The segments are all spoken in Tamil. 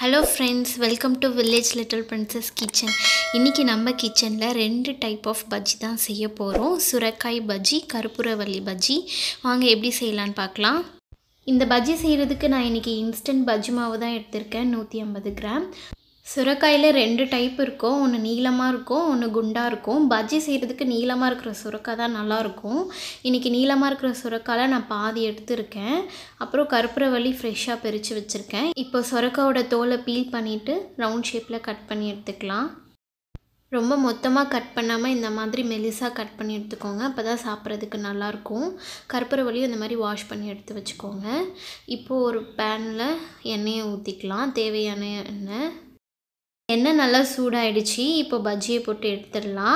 hello friends welcome to village little princess kitchen இன்றைக்கி நம்ம கிச்சனில் ரெண்டு டைப் ஆஃப் பஜ்ஜி தான் செய்ய போகிறோம் சுரக்காய் பஜ்ஜி கருப்புரவள்ளி பஜ்ஜி வாங்க எப்படி செய்யலான்னு பார்க்கலாம் இந்த பஜ்ஜி செய்கிறதுக்கு நான் இன்றைக்கி இன்ஸ்டன்ட் பஜ்ஜி மாவு தான் எடுத்திருக்கேன் நூற்றி ஐம்பது கிராம் சுரக்காயில் ரெண்டு டைப் இருக்கும் ஒன்று நீளமாக இருக்கும் ஒன்று குண்டாக இருக்கும் பஜ்ஜி செய்கிறதுக்கு நீளமாக இருக்கிற சுரக்காய் தான் நல்லாயிருக்கும் இன்றைக்கி நீளமாக இருக்கிற சுரக்காயில் நான் பாதி எடுத்திருக்கேன் அப்புறம் கருப்புரவள்ளி ஃப்ரெஷ்ஷாக பிரித்து வச்சுருக்கேன் இப்போ சுரக்காவோட தோலை பீல் பண்ணிவிட்டு ரவுண்ட் ஷேப்பில் கட் பண்ணி எடுத்துக்கலாம் ரொம்ப மொத்தமாக கட் பண்ணாமல் இந்த மாதிரி மெலிசாக கட் பண்ணி எடுத்துக்கோங்க அப்போ தான் சாப்பிட்றதுக்கு நல்லாயிருக்கும் கருப்புரவள்ளியும் இந்த மாதிரி வாஷ் பண்ணி எடுத்து வச்சுக்கோங்க இப்போது ஒரு பேனில் எண்ணெயை ஊற்றிக்கலாம் தேவையான எண்ணெய் எண்ணெய் நல்லா சூடாயிடுச்சு இப்போ பஜ்ஜியை போட்டு எடுத்துடலாம்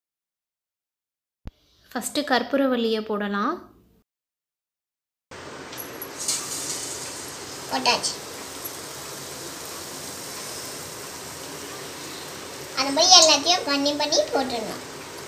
ஃபஸ்ட்டு கற்பூரவள்ளியை போடலாம் போட்டாச்சு அந்த மாதிரி எல்லாத்தையும் பண்ணி பண்ணி போட்டுடணும்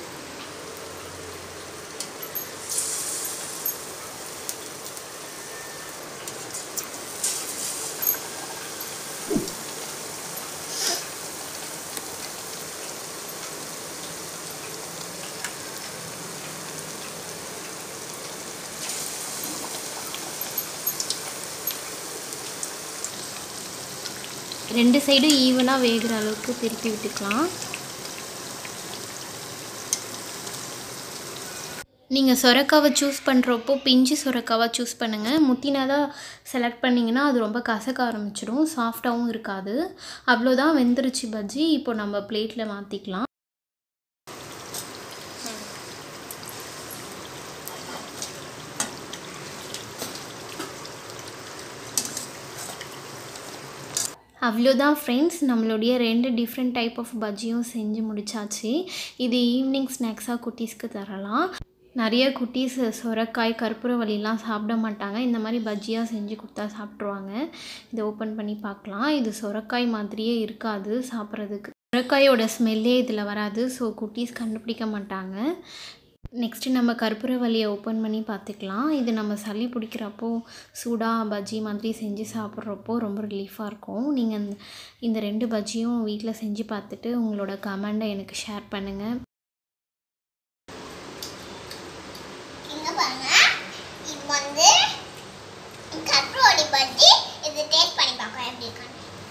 ரெண்டு சைடும் ஈவனாக வேகிற அளவுக்கு திருப்பி விட்டுக்கலாம் நீங்கள் சொரக்காவை சூஸ் பண்ணுறப்போ பிஞ்சு சொரக்காவை சூஸ் பண்ணுங்கள் முத்தினாதான் செலக்ட் பண்ணிங்கன்னா அது ரொம்ப கசக்க ஆரம்பிச்சிடும் சாஃப்டாகவும் இருக்காது அவ்வளோதான் வெந்துருச்சு பஜ்ஜி இப்போ நம்ம பிளேட்டில் மாற்றிக்கலாம் அவ்வளோதான் ஃப்ரெண்ட்ஸ் நம்மளுடைய ரெண்டு டிஃப்ரெண்ட் டைப் ஆஃப் பஜ்ஜியும் செஞ்சு முடிச்சாச்சு இது ஈவினிங் ஸ்நாக்ஸாக குட்டீஸ்க்கு தரலாம் நிறைய குட்டீஸ் சொரக்காய் கற்பூரவள்ளிலாம் சாப்பிட மாட்டாங்க இந்த மாதிரி பஜ்ஜியாக செஞ்சு கொடுத்தா சாப்பிட்ருவாங்க இதை ஓப்பன் பண்ணி பார்க்கலாம் இது சொரக்காய் மாதிரியே இருக்காது சாப்பிட்றதுக்கு சொரக்காயோட ஸ்மெல்லே இதில் வராது ஸோ குட்டீஸ் கண்டுபிடிக்க மாட்டாங்க நெக்ஸ்ட்டு நம்ம கற்பூரவள்ளியை ஓப்பன் பண்ணி பார்த்துக்கலாம் இது நம்ம சளி பிடிக்கிறப்போ சூடாக பஜ்ஜி மாதிரி செஞ்சு சாப்பிட்றப்போ ரொம்ப ரிலீஃபாக இருக்கும் நீங்கள் இந்த இந்த ரெண்டு பஜ்ஜியும் வீட்டில் செஞ்சு பார்த்துட்டு உங்களோட கமெண்டை எனக்கு ஷேர் பண்ணுங்கள் இங்க பாருங்க இது வந்து கற்பூரவள்ளி பஜ்ஜி இது டேஸ்ட் பண்ணி பார்க்கலாம் எப்படி இருக்கான்னு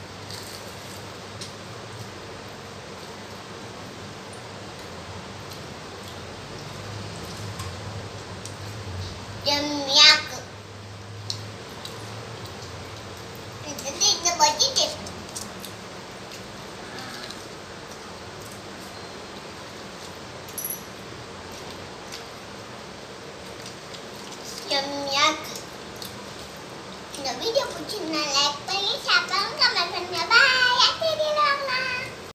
எம்மியா இருக்கு இது வந்து இந்த பஜ்ஜி டேஸ்ட் எம்மியா இருக்கு இந்த வீடியோ பிடிச்சிருந்தா லைக் பண்ணி ஷேர் பண்ணுங்க கமெண்ட் பண்ணுங்க பாய் அடுத்த வீடியோல பார்க்கலாம்